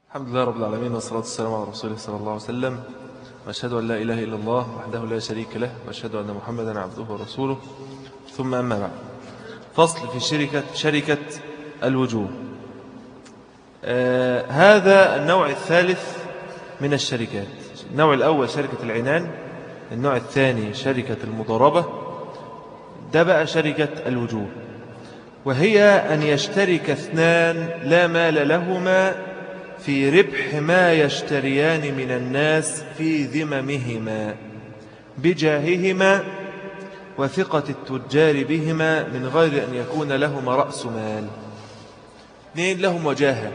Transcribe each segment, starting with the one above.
الحمد لله رب العالمين والصلاة والسلام على رسوله صلى الله عليه وسلم وأشهد أن لا إله إلا الله وحده لا شريك له وأشهد أن محمدا عبده ورسوله ثم أما بعد فصل في شركة, شركة الوجوه آه هذا النوع الثالث من الشركات النوع الأول شركة العنان النوع الثاني شركة المضاربة ده بقى شركة الوجوه وهي أن يشترك اثنان لا مال لهما في ربح ما يشتريان من الناس في ذممهما بجاههما وثقة التجار بهما من غير أن يكون لهما رأس مال اثنين لهم وجاهة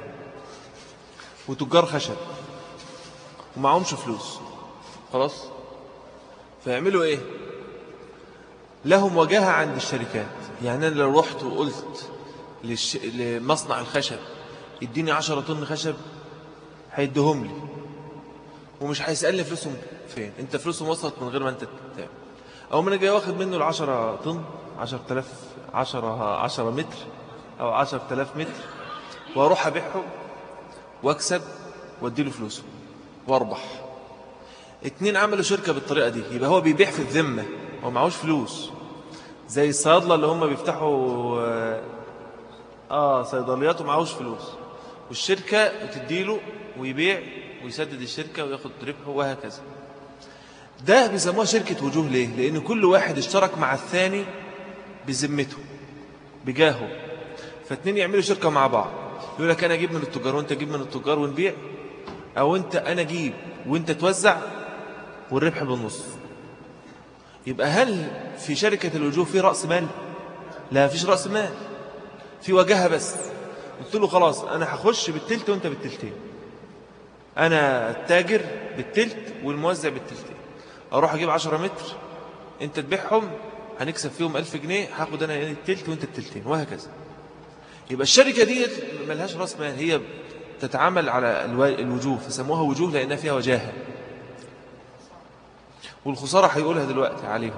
وتجار خشب ومعهمش فلوس خلاص فيعملوا ايه لهم وجاهة عند الشركات يعني أنا لو رحت وقلت للش... لمصنع الخشب اديني عشرة طن خشب هيديهم لي ومش هيسألني فلوسهم فين انت فلوسهم وصلت من غير ما انت تعمل او من جاي واخد منه العشرة طن عشر تلاف عشرة, عشرة متر او عشر تلاف متر واروح ابيعهم واكسب واديله فلوسه واربح اتنين عملوا شركة بالطريقة دي يبقى هو بيبيع في الذمة هو معهوش فلوس زي الصيادلة اللي هم بيفتحوا اه صيدليات ومعهوش فلوس والشركة بتديله ويبيع ويسدد الشركة وياخد ربحه وهكذا ده بيسموها شركة وجوه ليه لأن كل واحد اشترك مع الثاني بذمته بجاهه فاتنين يعملوا شركة مع بعض يقول لك أنا أجيب من التجار وأنت تجيب من التجار ونبيع أو أنت أنا أجيب وأنت توزع والربح بالنص يبقى هل في شركة الوجوه في رأس مال لا فيش رأس مال في وجهها بس قلت له خلاص أنا هخش بالتلت وأنت بالتلتين أنا التاجر بالتلت والموزع بالتلتين أروح أجيب عشرة متر أنت تبيعهم هنكسب فيهم ألف جنيه هاخد أنا التلت وأنت التلتين وهكذا يبقى الشركة دي ملهاش راس مال هي تتعامل على الوجوه فسموها وجوه لأنها فيها وجاهة والخسارة هيقولها دلوقتي عليهم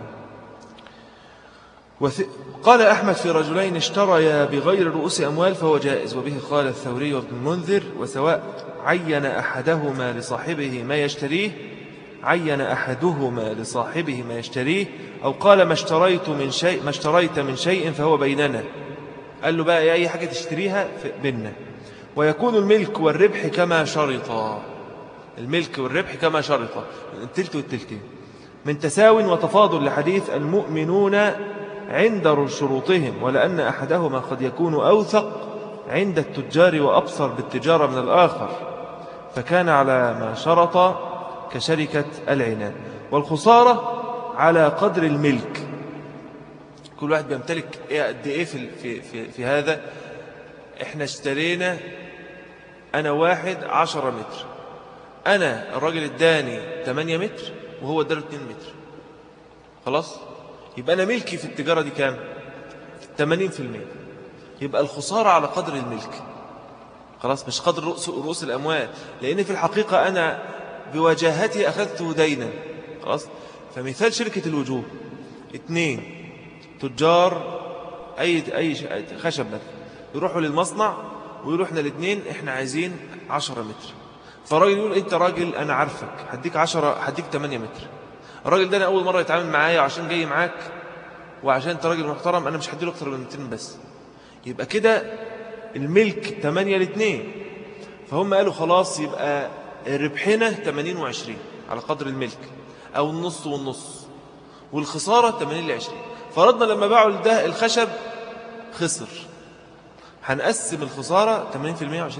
وث... قال أحمد في رجلين اشتريا بغير رؤوس أموال فهو جائز وبه قال الثوري وابن المنذر وسواء عين أحدهما لصاحبه ما يشتريه عين أحدهما لصاحبه ما يشتريه أو قال ما اشتريت من شيء ما اشتريت من شيء فهو بيننا قال له بقى أي حاجة تشتريها بيننا ويكون الملك والربح كما شرطا الملك والربح كما شرطا التلت والتلتين من تساو وتفاضل لحديث المؤمنون عند شروطهم ولأن أحدهما قد يكون أوثق عند التجار وأبصر بالتجارة من الآخر فكان على ما شرط كشركة العنان والخسارة على قدر الملك كل واحد بيمتلك إيه قد إيه في, في, في, في هذا إحنا اشترينا أنا واحد عشرة متر أنا الراجل اداني 8 متر وهو اداله 2 متر خلاص يبقى أنا ملكي في التجارة دي كام 80% يبقى الخسارة على قدر الملك خلاص مش قدر رؤوس, رؤوس الأموال لأن في الحقيقة أنا بوجاهتي أخذته دينا خلاص فمثال شركة الوجوه اثنين تجار أي, أي خشب مثلا يروحوا للمصنع ويروحنا الاثنين احنا عايزين 10 متر فالراجل يقول انت راجل انا عارفك هديك 10 هديك 8 متر الراجل ده انا اول مره يتعامل معايا عشان جاي معاك وعشان انت راجل محترم انا مش هديله اكتر من 200 بس يبقى كده الملك 8 ل 2 فهم قالوا خلاص يبقى ربحنا 80 و20 على قدر الملك او النص والنص والخساره 80 ل 20 فرضنا لما باعوا ده الخشب خسر هنقسم الخساره 80% و20%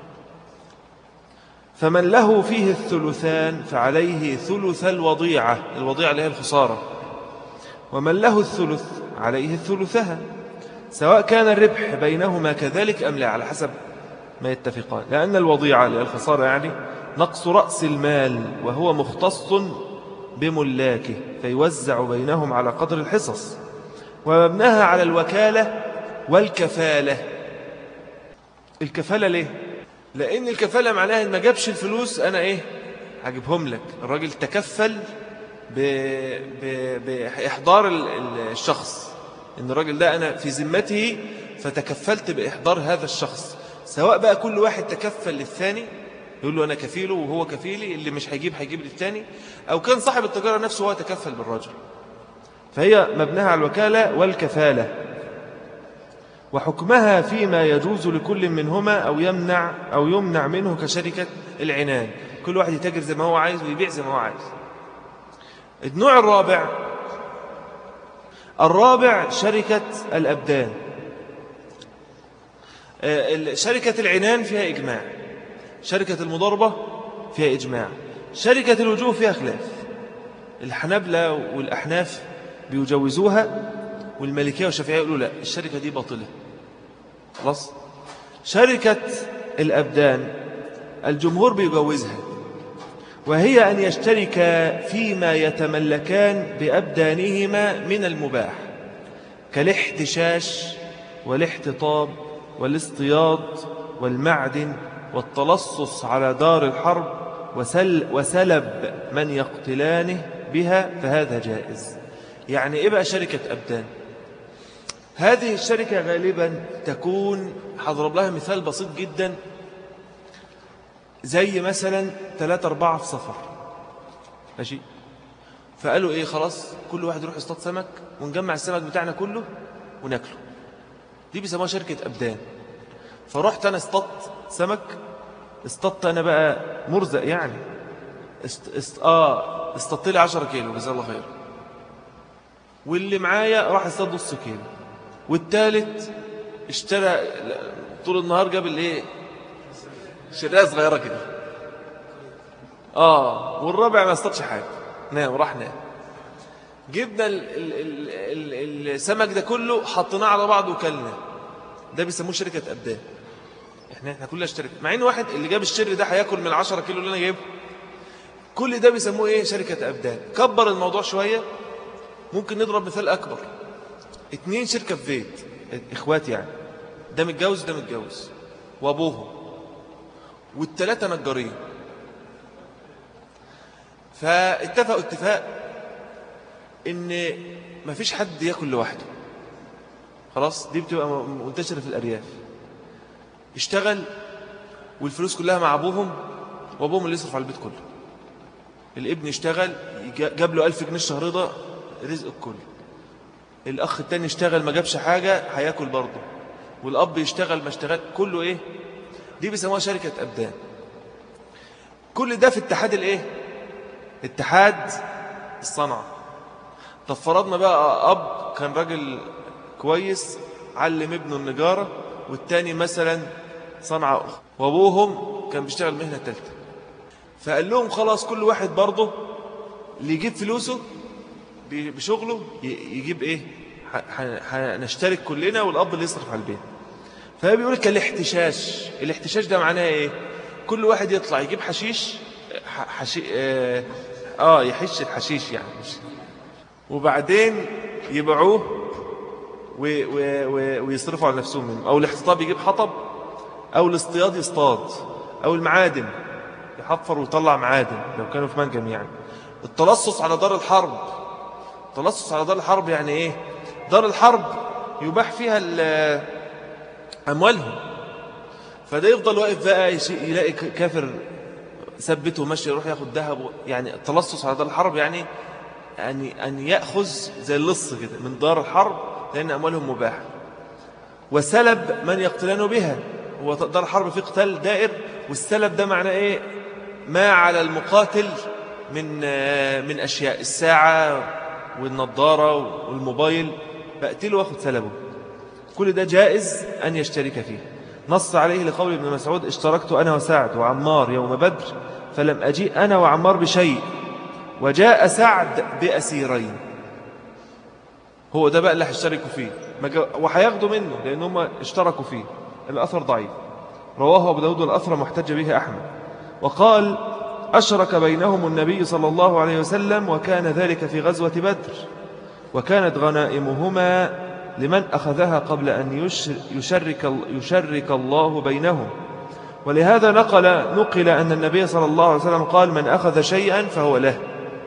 فمن له فيه الثلثان فعليه ثلث الوضيعة الوضيعة اللي هي الخسارة ومن له الثلث عليه الثلثها سواء كان الربح بينهما كذلك أم لا على حسب ما يتفقان لأن الوضيعة اللي هي الخسارة يعني نقص رأس المال وهو مختص بملاكه فيوزع بينهم على قدر الحصص ومبناها على الوكالة والكفالة الكفالة ليه؟ لأن الكفالة معناها إن ما جابش الفلوس أنا إيه هجيبهم لك الراجل تكفل ب... ب... بإحضار الشخص إن الراجل ده أنا في ذمته فتكفلت بإحضار هذا الشخص سواء بقى كل واحد تكفل للثاني يقول له أنا كفيله وهو كفيلي اللي مش هيجيب هيجيب للثاني أو كان صاحب التجارة نفسه هو تكفل بالرجل فهي مبناها على الوكالة والكفالة وحكمها فيما يجوز لكل منهما أو يمنع أو يمنع منه كشركة العنان كل واحد يتاجر زي ما هو عايز ويبيع زي ما هو عايز النوع الرابع الرابع شركة الأبدان آه، شركة العنان فيها إجماع شركة المضاربة فيها إجماع شركة الوجوه فيها خلاف الحنبلة والأحناف بيجوزوها والمالكية والشافعية يقولوا لا الشركة دي باطلة خلاص شركة الأبدان الجمهور بيجوزها وهي أن يشترك فيما يتملكان بأبدانهما من المباح كالاحتشاش والاحتطاب والاصطياد والمعدن والتلصص على دار الحرب وسل وسلب من يقتلانه بها فهذا جائز يعني إيه بقى شركة أبدان هذه الشركة غالبا تكون حضرب لها مثال بسيط جدا زي مثلا ثلاثة أربعة في سفر ماشي فقالوا إيه خلاص كل واحد يروح يصطاد سمك ونجمع السمك بتاعنا كله وناكله دي بيسموها شركة أبدان فرحت أنا اصطدت سمك اصطدت أنا بقى مرزق يعني است... است... آه اصطدت لي 10 كيلو جزاه الله خير واللي معايا راح اصطاد نص كيلو والثالث اشترى طول النهار جاب الايه شرايه صغيره كده اه والرابع ما اصطادش حاجه نام راح نام جبنا ال ال ال السمك ده كله حطيناه على بعض وكلنا ده بيسموه شركه ابدان احنا احنا كلنا اشترك مع ان واحد اللي جاب الشر ده هياكل من 10 كيلو اللي انا جايبه كل ده بيسموه ايه شركه ابدان كبر الموضوع شويه ممكن نضرب مثال اكبر اتنين شركة في بيت اخوات يعني ده متجوز ده متجوز وابوهم والتلاتة نجارين فاتفقوا اتفاق ان مفيش حد ياكل لوحده خلاص دي بتبقى منتشرة في الأرياف اشتغل والفلوس كلها مع أبوهم وأبوهم اللي يصرف على البيت كله الابن اشتغل جاب له ألف جنيه الشهر ده رزق الكل الأخ التاني اشتغل ما جابش حاجة هياكل برضه والأب يشتغل ما اشتغل كله إيه دي بيسموها شركة أبدان كل ده في اتحاد الإيه اتحاد الصنعة طب فرضنا بقى أب كان راجل كويس علم ابنه النجارة والتاني مثلا صنعة أخرى وأبوهم كان بيشتغل مهنة تالتة فقال لهم خلاص كل واحد برضه اللي يجيب فلوسه بشغله يجيب ايه هنشترك كلنا والاب اللي يصرف على البيت فهي بيقول لك الاحتشاش الاحتشاش ده معناه ايه كل واحد يطلع يجيب حشيش حشي اه, آه يحش الحشيش يعني مش وبعدين يبيعوه ويصرفوا على نفسهم منه او الاحتطاب يجيب حطب او الاصطياد يصطاد او المعادن يحفر ويطلع معادن لو كانوا في منجم يعني التلصص على دار الحرب تلصص على دار الحرب يعني ايه دار الحرب يباح فيها أموالهم فده يفضل واقف بقى يلاقي كافر ثبته ماشي يروح ياخد ذهب يعني التلصص على دار الحرب يعني يعني أن يأخذ زي اللص كده من دار الحرب لأن أموالهم مباحة وسلب من يقتلان بها هو دار الحرب في قتال دائر والسلب ده معناه إيه ما على المقاتل من من أشياء الساعة والنظارة والموبايل فأقتله واخد سلبه كل ده جائز أن يشترك فيه نص عليه لقول ابن مسعود اشتركت أنا وسعد وعمار يوم بدر فلم أجيء أنا وعمار بشيء وجاء سعد بأسيرين هو ده بقى اللي هيشتركوا فيه وهياخدوا منه لأن هم اشتركوا فيه الأثر ضعيف رواه أبو داود الأثر محتج به أحمد وقال أشرك بينهم النبي صلى الله عليه وسلم وكان ذلك في غزوة بدر وكانت غنائمهما لمن أخذها قبل أن يشرك, يشرك الله بينهم ولهذا نقل, نقل أن النبي صلى الله عليه وسلم قال من أخذ شيئا فهو له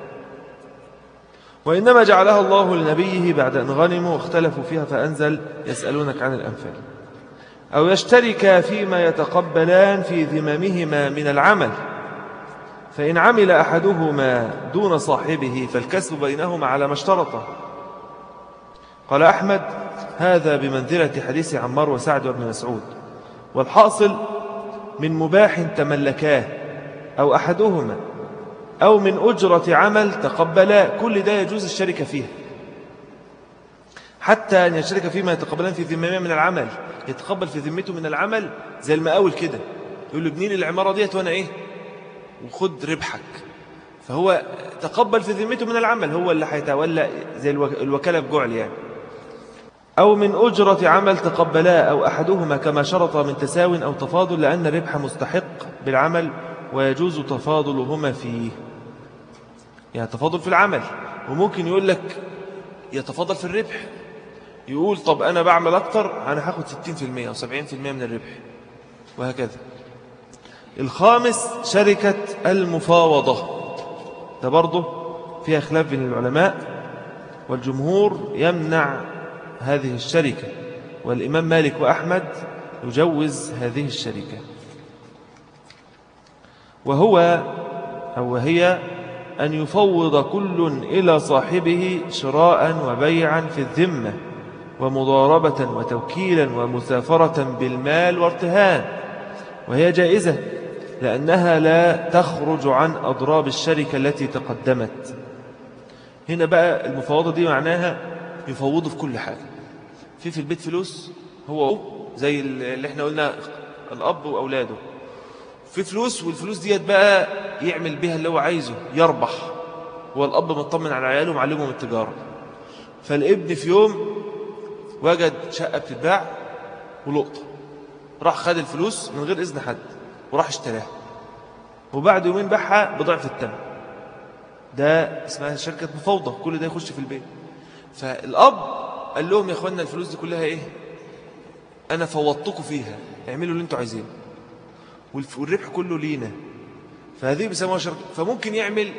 وإنما جعلها الله لنبيه بعد أن غنموا واختلفوا فيها فأنزل يسألونك عن الأنفال أو يشترك فيما يتقبلان في ذممهما من العمل فإن عمل أحدهما دون صاحبه فالكسب بينهما على ما اشترطه قال أحمد هذا بمنزلة حديث عمار وسعد وابن مسعود والحاصل من مباح تملكاه أو أحدهما أو من أجرة عمل تقبلا كل ده يجوز الشركة فيها حتى أن يشترك فيما يتقبلان في ذمامه من العمل يتقبل في ذمته من العمل زي المقاول كده يقول له ابني لي العمارة ديت وأنا إيه وخد ربحك فهو تقبل في ذمته من العمل هو اللي هيتولى زي الوكالة بجعل يعني أو من أجرة عمل تقبلا أو أحدهما كما شرط من تساو أو تفاضل لأن الربح مستحق بالعمل ويجوز تفاضلهما فيه يعني تفاضل في العمل وممكن يقول لك يتفاضل في الربح يقول طب أنا بعمل أكتر أنا هاخد 60% أو 70% من الربح وهكذا الخامس شركة المفاوضة ده برضه فيها خلاف بين العلماء والجمهور يمنع هذه الشركة والإمام مالك وأحمد يجوز هذه الشركة وهو أو هي أن يفوض كل إلى صاحبه شراء وبيعا في الذمة ومضاربة وتوكيلا ومسافرة بالمال وارتهان وهي جائزة لأنها لا تخرج عن أضراب الشركة التي تقدمت هنا بقى المفاوضة دي معناها يفوضوا في كل حاجة في في البيت فلوس هو زي اللي احنا قلنا الأب وأولاده في فلوس والفلوس ديت بقى يعمل بها اللي هو عايزه يربح هو الأب مطمن على عياله ومعلمهم التجارة فالابن في يوم وجد شقة بتتباع ولقطة راح خد الفلوس من غير إذن حد وراح اشتراها وبعد يومين باعها بضعف الثمن ده اسمها شركة مفاوضة كل ده يخش في البيت فالأب قال لهم يا أخوانا الفلوس دي كلها إيه أنا فوضتكم فيها اعملوا اللي انتوا عايزينه والربح كله لينا فهذه بيسموها شركة فممكن يعمل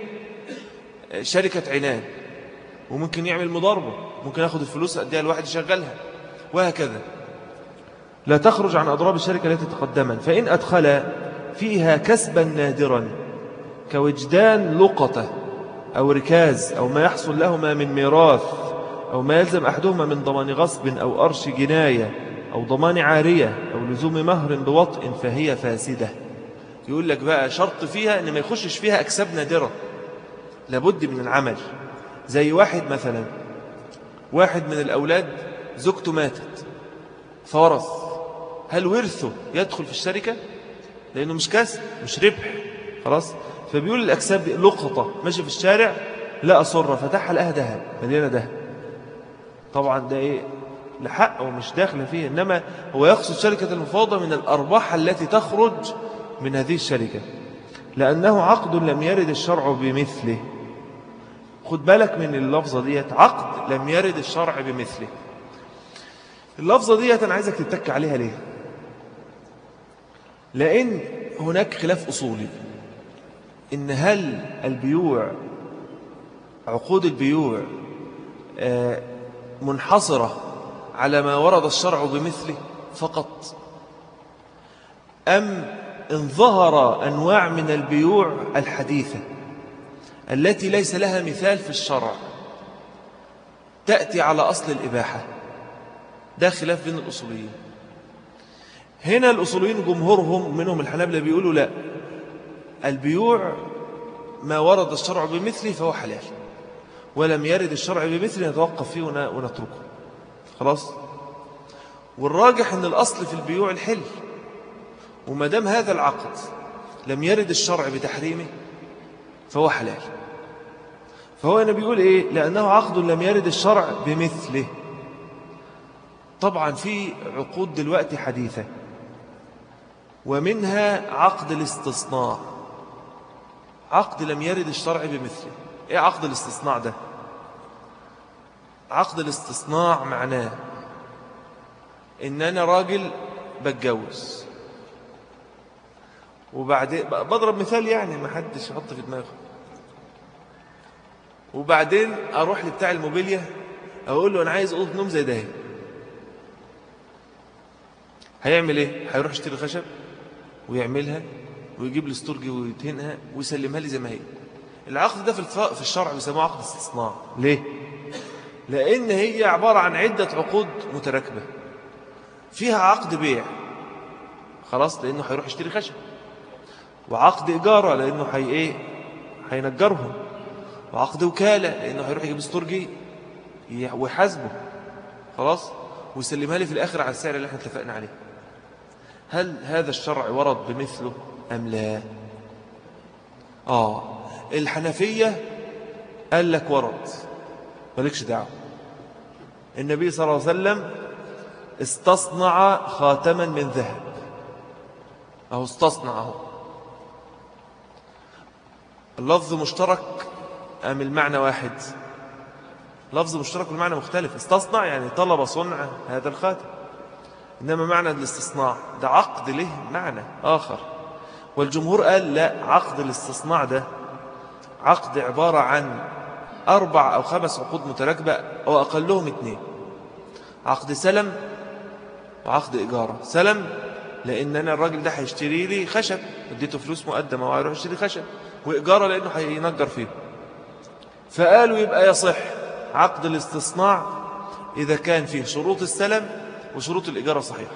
شركة عنان وممكن يعمل مضاربة ممكن ياخد الفلوس أديها الواحد يشغلها وهكذا لا تخرج عن أضراب الشركة التي تقدما فإن أدخل فيها كسبا نادرا كوجدان لقطة أو ركاز أو ما يحصل لهما من ميراث أو ما يلزم أحدهما من ضمان غصب أو أرش جناية أو ضمان عارية أو لزوم مهر بوطء فهي فاسدة يقول لك بقى شرط فيها أن ما يخشش فيها أكساب نادرة لابد من العمل زي واحد مثلا واحد من الأولاد زوجته ماتت فورث هل ورثه يدخل في الشركة لأنه مش كسب مش ربح خلاص فبيقول الأكساب لقطة ماشي في الشارع لا أصر فتحها لقاها ذهب مليانة ذهب طبعا ده إيه لحق ومش داخل فيه إنما هو يقصد شركة المفاوضة من الأرباح التي تخرج من هذه الشركة لأنه عقد لم يرد الشرع بمثله خد بالك من اللفظة ديت عقد لم يرد الشرع بمثله اللفظة ديت أنا عايزك تتك عليها ليه لأن هناك خلاف أصولي إن هل البيوع عقود البيوع آه، منحصرة على ما ورد الشرع بمثله فقط أم إن ظهر أنواع من البيوع الحديثة التي ليس لها مثال في الشرع تأتي على أصل الإباحة ده خلاف بين الأصوليين هنا الأصوليين جمهورهم منهم الحنابلة بيقولوا لا البيوع ما ورد الشرع بمثله فهو حلال ولم يرد الشرع بمثله نتوقف فيه ونتركه خلاص والراجح أن الأصل في البيوع الحل وما دام هذا العقد لم يرد الشرع بتحريمه فهو حلال فهو هنا بيقول إيه لأنه عقد لم يرد الشرع بمثله طبعا في عقود دلوقتي حديثة ومنها عقد الاستصناع عقد لم يرد الشرع بمثله ايه عقد الاستصناع ده عقد الاستصناع معناه ان انا راجل بتجوز وبعدين بضرب مثال يعني ما حدش يحط في دماغه وبعدين اروح لبتاع الموبيليا اقول له انا عايز اوضه نوم زي ده هيعمل ايه هيروح يشتري خشب ويعملها ويجيب لي استرجي ويدهنها ويسلمها لي زي ما هي العقد ده في الشرع بيسموه عقد استصناع ليه لان هي عبارة عن عدة عقود متراكبة فيها عقد بيع خلاص لانه هيروح يشتري خشب وعقد إجارة لأنه حي إيه هينجرهم وعقد وكالة لأنه هيروح يجيب استرجي ويحاسبه خلاص ويسلمها لي في الآخر على السعر اللي احنا اتفقنا عليه هل هذا الشرع ورد بمثله أم لا آه الحنفية قال لك ورد مالكش دعوة النبي صلى الله عليه وسلم استصنع خاتما من ذهب أهو استصنع أهو اللفظ مشترك أم المعنى واحد لفظ مشترك والمعنى مختلف استصنع يعني طلب صنع هذا الخاتم إنما معنى الاستصناع ده عقد له معنى آخر والجمهور قال لا عقد الاستصناع ده عقد عبارة عن أربع أو خمس عقود متراكبة أو أقلهم اثنين عقد سلم وعقد إجارة سلم لأن أنا الراجل ده هيشتري لي خشب اديته فلوس مقدمة وهيروح يشتري خشب وإجارة لأنه هينجر فيه فقالوا يبقى يصح عقد الاستصناع إذا كان فيه شروط السلم وشروط الإجارة صحيحة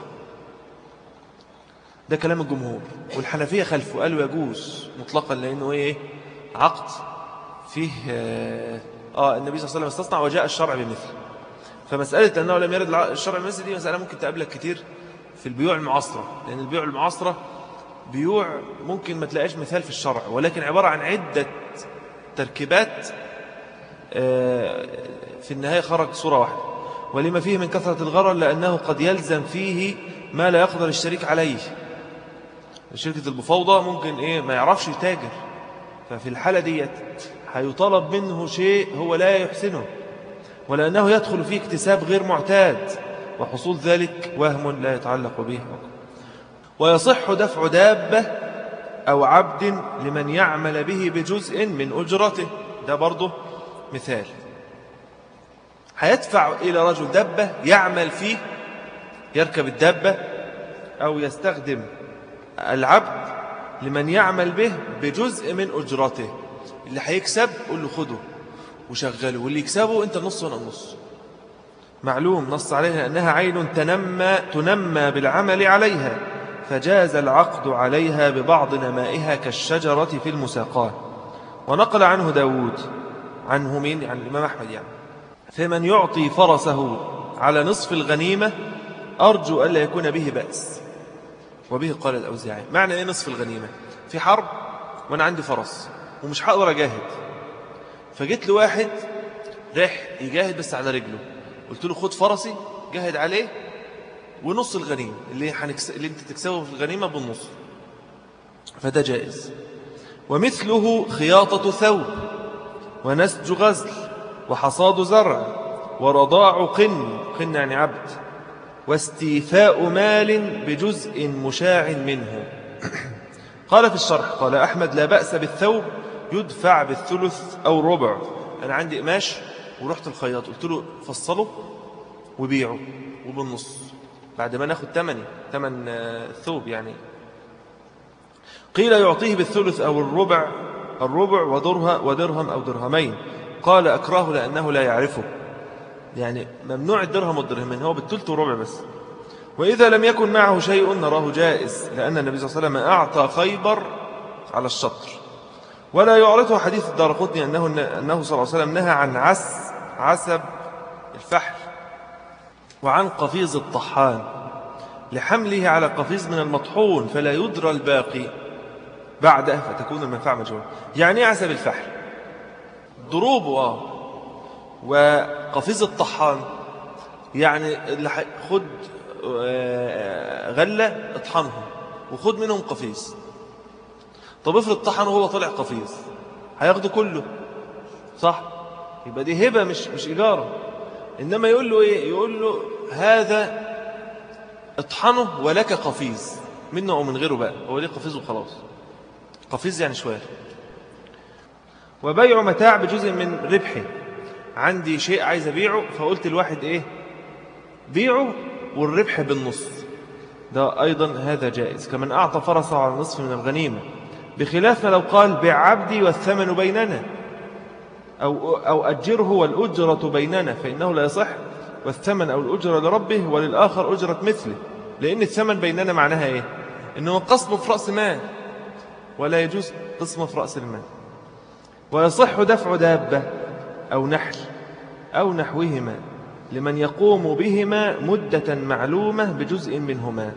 ده كلام الجمهور والحنفية خلفه قالوا يجوز مطلقا لأنه إيه عقد فيه آه, آه النبي صلى الله عليه وسلم استصنع وجاء الشرع بمثل فمسألة أنه لم يرد الشرع بمثل دي مسألة ممكن تقابلك كتير في البيوع المعاصرة لأن البيوع المعاصرة بيوع ممكن ما تلاقيش مثال في الشرع ولكن عبارة عن عدة تركيبات آه، في النهاية خرج صورة واحدة ولما فيه من كثرة الغرر لأنه قد يلزم فيه ما لا يقدر الشريك عليه شركة المفاوضة ممكن إيه ما يعرفش يتاجر ففي الحالة ديت هيطالب منه شيء هو لا يحسنه ولأنه يدخل فيه اكتساب غير معتاد وحصول ذلك وهم لا يتعلق به ويصح دفع دابة أو عبد لمن يعمل به بجزء من أجرته ده برضه مثال هيدفع إلى رجل دبة يعمل فيه يركب الدابة أو يستخدم العبد لمن يعمل به بجزء من أجرته اللي هيكسب قول له خده وشغله واللي يكسبه انت نص وانا نص معلوم نص عليها أنها عين تنمى, تنمى بالعمل عليها فجاز العقد عليها ببعض نمائها كالشجرة في المساقات ونقل عنه داود عنه مين عن الإمام أحمد يعني فمن يعطي فرسه على نصف الغنيمة أرجو ألا يكون به بأس وبه قال الأوزاعي معنى إيه نصف الغنيمة في حرب وأنا عندي فرس ومش هقدر أجاهد فجيت لواحد راح يجاهد بس على رجله قلت له خد فرسي جاهد عليه ونص الغنيمة اللي, حنكس... اللي انت تكسبه في الغنيمة بالنص فده جائز ومثله خياطة ثوب ونسج غزل وحصاد زرع ورضاع قن قن يعني عبد واستيفاء مال بجزء مشاع منه قال في الشرح قال أحمد لا بأس بالثوب يدفع بالثلث أو ربع أنا عندي قماش ورحت الخياط قلت له فصله وبيعه وبالنص بعد ما ناخد ثمني ثمن الثوب يعني قيل يعطيه بالثلث أو الربع الربع ودره ودرهم أو درهمين قال أكراه لأنه لا يعرفه يعني ممنوع الدرهم والدرهمين هو بالثلث وربع بس وإذا لم يكن معه شيء نراه جائز لأن النبي صلى الله عليه وسلم أعطى خيبر على الشطر ولا يعرضه حديث الدار قطني أنه, أنه صلى الله عليه وسلم نهى عن عس عسب الفحل وعن قفيز الطحان لحمله على قفيز من المطحون فلا يدرى الباقي بعده فتكون المنفعة مجهولة يعني ايه عسب الفحل ضروبه آه وقفيز الطحان يعني اللي خد آه، غلة اطحنهم وخد منهم قفيز طب افرض طحن وهو طلع قفيز هياخده كله صح يبقى دي هبة مش مش إيجارة إنما يقول له إيه يقول له هذا اطحنه ولك قفيز منه أو من غيره بقى هو ليه قفيز وخلاص قفيز يعني شوية وبيع متاع بجزء من ربحه عندي شيء عايز أبيعه فقلت الواحد إيه بيعه والربح بالنص ده أيضا هذا جائز كمن أعطى فرسه على نصف من الغنيمة بخلاف ما لو قال بعبدي والثمن بيننا أو, أو أجره والأجرة بيننا فإنه لا يصح والثمن أو الأجرة لربه وللآخر أجرة مثله لأن الثمن بيننا معناها إيه إنه قسمه في رأس مال ولا يجوز قسمه في رأس المال ويصح دفع دابة أو نحل أو نحوهما لمن يقوم بهما مدة معلومة بجزء منهما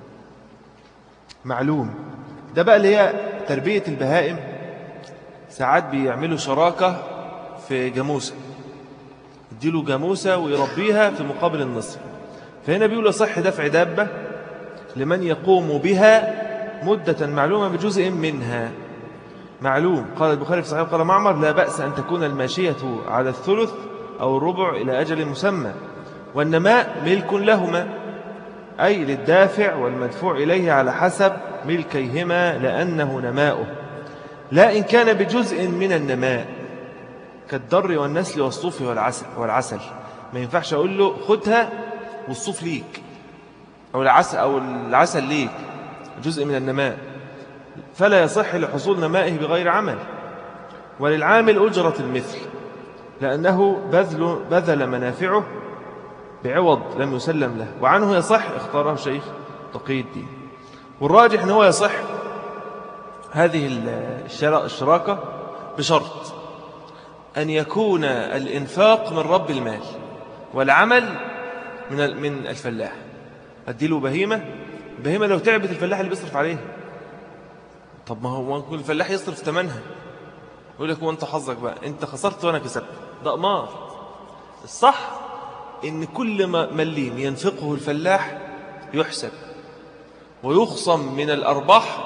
معلوم ده بقى اللي هي تربية البهائم ساعات بيعملوا شراكة في جاموسة يديله جاموسة ويربيها في مقابل النصف فهنا بيقول صح دفع دابة لمن يقوم بها مدة معلومة بجزء منها معلوم قال البخاري في صحيح قال معمر لا بأس أن تكون الماشية على الثلث أو الربع إلى أجل مسمى والنماء ملك لهما أي للدافع والمدفوع إليه على حسب ملكيهما لأنه نماؤه لا إن كان بجزء من النماء كالضر والنسل والصوف والعسل, والعسل ما ينفعش أقول له خدها والصوف ليك أو العسل, أو العسل ليك جزء من النماء فلا يصح لحصول نمائه بغير عمل وللعامل أجرة المثل لأنه بذل, بذل منافعه بعوض لم يسلم له وعنه يصح اختاره شيخ تقي الدين والراجح أنه يصح هذه الشراكة بشرط أن يكون الإنفاق من رب المال والعمل من من الفلاح أديله بهيمة بهيمة لو تعبت الفلاح اللي بيصرف عليها طب ما هو الفلاح يصرف ثمنها يقول لك هو انت حظك بقى انت خسرت وانا كسبت ده قمار الصح ان كل ما مليم ينفقه الفلاح يحسب ويخصم من الأرباح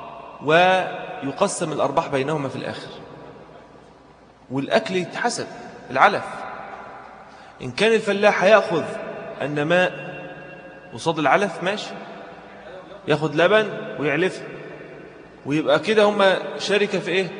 ويقسم الأرباح بينهما في الآخر والأكل يتحسب العلف إن كان الفلاح يأخذ النماء وصاد العلف ماشي ياخد لبن ويعلفه ويبقى كده هم شركة في ايه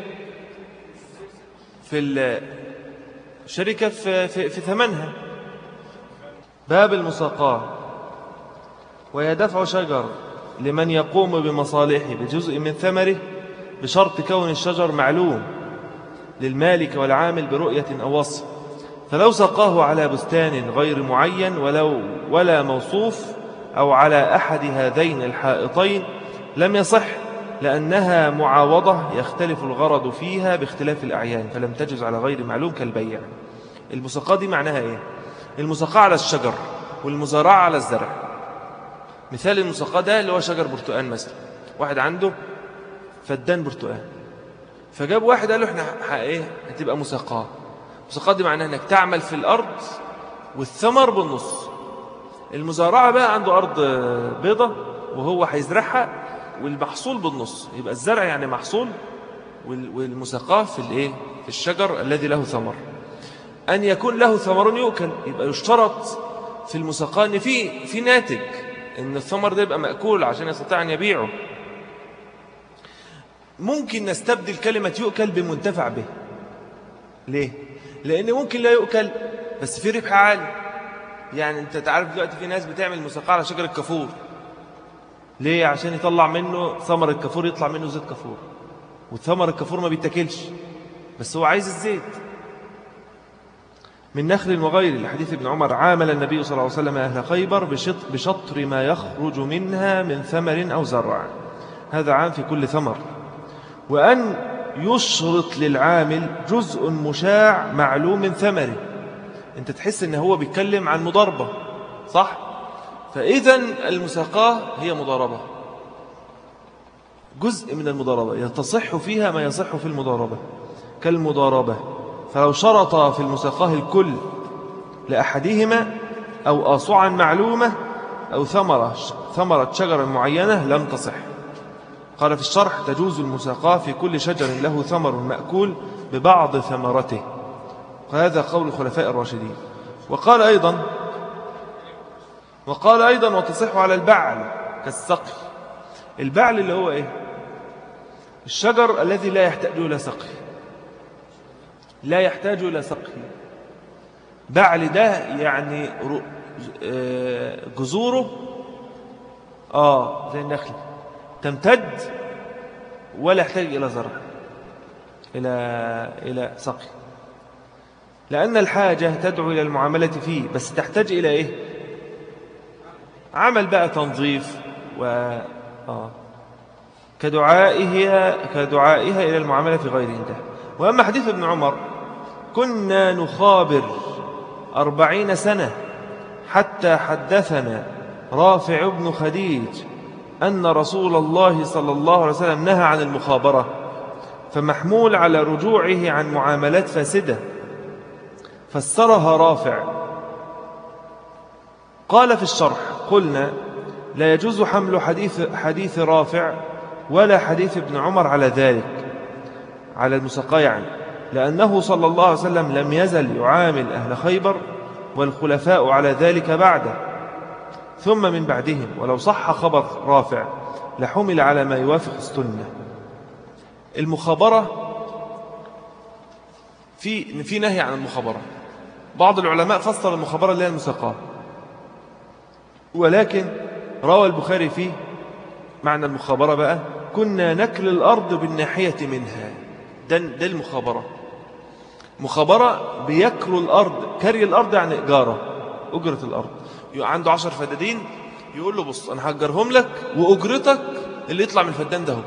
في الشركة في, في, في ثمنها باب المساقاة ويدفع شجر لمن يقوم بمصالحه بجزء من ثمره بشرط كون الشجر معلوم للمالك والعامل برؤية أو وصف فلو سقاه على بستان غير معين ولو ولا موصوف أو على أحد هذين الحائطين لم يصح لأنها معاوضة يختلف الغرض فيها باختلاف الأعيان فلم تجز على غير معلوم كالبيع المساقاة دي معناها إيه؟ المساقاة على الشجر والمزارعة على الزرع مثال المساقاة ده اللي هو شجر برتقان مثلا واحد عنده فدان برتقان فجاب واحد قال له احنا ايه هتبقى مساقاة مساقاة دي معناها انك تعمل في الأرض والثمر بالنص المزارعة بقى عنده أرض بيضة وهو هيزرعها والمحصول بالنص يبقى الزرع يعني محصول والمساقاه في الايه في الشجر الذي له ثمر أن يكون له ثمر يؤكل يبقى يشترط في المساقاه ان في في ناتج ان الثمر ده يبقى مأكول عشان يستطيع أن يبيعه ممكن نستبدل كلمة يؤكل بمنتفع به ليه؟ لأن ممكن لا يؤكل بس في ربح عالي يعني انت تعرف دلوقتي في ناس بتعمل مساقاه على شجر الكافور ليه عشان يطلع منه ثمر الكافور يطلع منه زيت كافور وثمر الكافور ما بيتاكلش بس هو عايز الزيت من نخل وغيره لحديث ابن عمر عامل النبي صلى الله عليه وسلم أهل خيبر بشطر ما يخرج منها من ثمر أو زرع هذا عام في كل ثمر وأن يشرط للعامل جزء مشاع معلوم من ثمره انت تحس ان هو بيتكلم عن مضاربة صح فإذا المساقاة هي مضاربة جزء من المضاربة يتصح فيها ما يصح في المضاربة كالمضاربة فلو شرط في المساقاه الكل لأحدهما أو آصعا معلومة أو ثمرة, ثمرة شجرة معينة لم تصح قال في الشرح تجوز المساقاه في كل شجر له ثمر مأكول ببعض ثمرته وهذا قول الخلفاء الراشدين وقال أيضا وقال أيضا وتصح على البعل كالسقي البعل اللي هو إيه الشجر الذي لا يحتاج إلى سقي لا يحتاج إلى سقي بعل ده يعني آه، جذوره آه زي النخل تمتد ولا يحتاج إلى زرع إلى إلى سقي لأن الحاجة تدعو إلى المعاملة فيه بس تحتاج إلى إيه عمل بقى تنظيف و آه كدعائها, كدعائها إلى المعاملة في غير انتهى وأما حديث ابن عمر كنا نخابر أربعين سنة حتى حدثنا رافع بن خديج أن رسول الله صلى الله عليه وسلم نهى عن المخابرة فمحمول على رجوعه عن معاملات فاسدة فسرها رافع قال في الشرح قلنا لا يجوز حمل حديث, حديث رافع ولا حديث ابن عمر على ذلك على المسقى يعني لأنه صلى الله عليه وسلم لم يزل يعامل أهل خيبر والخلفاء على ذلك بعده ثم من بعدهم ولو صح خبر رافع لحمل على ما يوافق السنة المخابرة في في نهي عن المخابرة بعض العلماء فسر المخابرة اللي هي المساقاة ولكن روى البخاري فيه معنى المخابرة بقى كنا نكل الأرض بالناحية منها ده, ده المخابرة مخابرة بيكروا الأرض كري الأرض يعني إجارة أجرة الأرض عنده عشر فدادين يقول له بص أنا هجرهم لك وأجرتك اللي يطلع من الفدان ده هو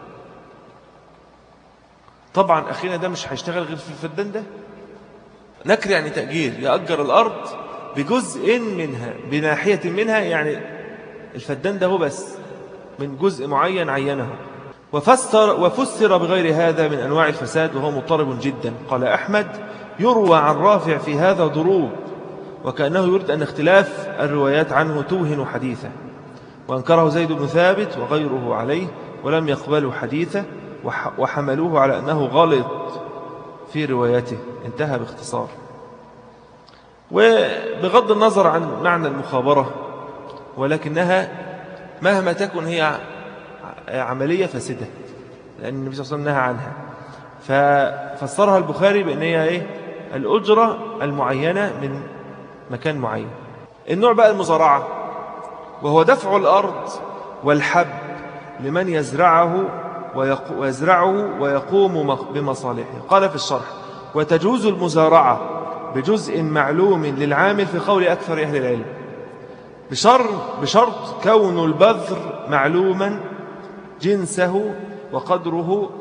طبعا أخينا ده مش هيشتغل غير في الفدان ده نكر يعني تأجير يأجر الأرض بجزء منها بناحية منها يعني الفدان ده هو بس من جزء معين عينه وفسر, وفسر بغير هذا من أنواع الفساد وهو مضطرب جدا قال أحمد يروى عن رافع في هذا ضروب وكأنه يريد أن اختلاف الروايات عنه توهن حديثه وأنكره زيد بن ثابت وغيره عليه ولم يقبلوا حديثه وحملوه على أنه غلط في روايته انتهى باختصار وبغض النظر عن معنى المخابرة ولكنها مهما تكن هي عملية فاسدة لأن النبي صلى الله عليه وسلم نهى عنها ففسرها البخاري بأن هي إيه؟ الأجرة المعينة من مكان معين النوع بقى المزارعة وهو دفع الأرض والحب لمن يزرعه ويزرعه ويقوم بمصالحه قال في الشرح وتجوز المزارعة بجزء معلوم للعامل في قول أكثر أهل العلم بشرط, بشرط كون البذر معلوما جنسه وقدره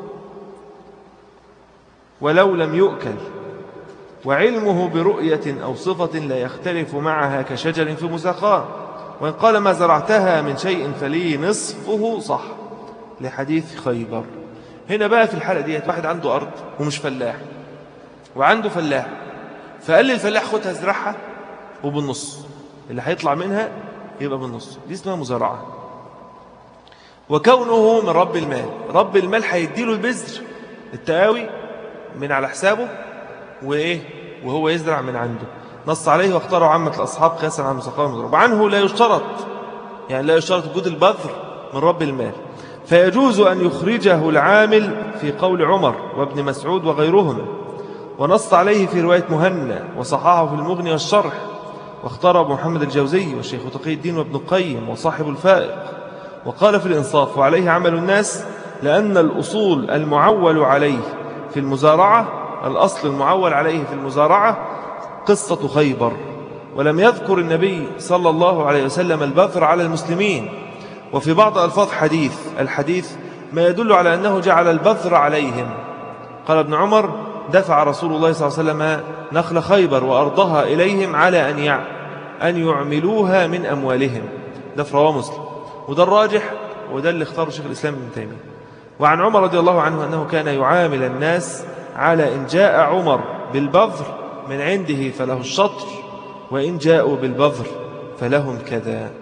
ولو لم يؤكل وعلمه برؤية أو صفة لا يختلف معها كشجر في مساقاه وإن قال ما زرعتها من شيء فلي نصفه صح لحديث خيبر هنا بقى في الحالة دي واحد عنده أرض ومش فلاح وعنده فلاح فقال لي الفلاح خدها ازرعها وبالنص اللي هيطلع منها يبقى بالنص دي اسمها مزارعة وكونه من رب المال رب المال هيديله البذر التقاوي من على حسابه وإيه وهو يزرع من عنده نص عليه واختاروا عامة الأصحاب قياسا عن المساقات المضروب عنه لا يشترط يعني لا يشترط وجود البذر من رب المال فيجوز أن يخرجه العامل في قول عمر وابن مسعود وغيرهم ونص عليه في رواية مهنا وصححه في المغني والشرح واختار أبو محمد الجوزي والشيخ تقي الدين وابن القيم وصاحب الفائق وقال في الإنصاف وعليه عمل الناس لأن الأصول المعول عليه في المزارعة الأصل المعول عليه في المزارعة قصة خيبر ولم يذكر النبي صلى الله عليه وسلم البذر على المسلمين وفي بعض ألفاظ حديث الحديث ما يدل على أنه جعل البذر عليهم قال ابن عمر دفع رسول الله صلى الله عليه وسلم نخل خيبر وأرضها إليهم على أن أن يعملوها من أموالهم ده في رواه مسلم وده الراجح وده اللي اختاره شيخ الإسلام ابن تيمية وعن عمر رضي الله عنه أنه كان يعامل الناس على إن جاء عمر بالبذر من عنده فله الشطر وإن جاءوا بالبذر فلهم كذا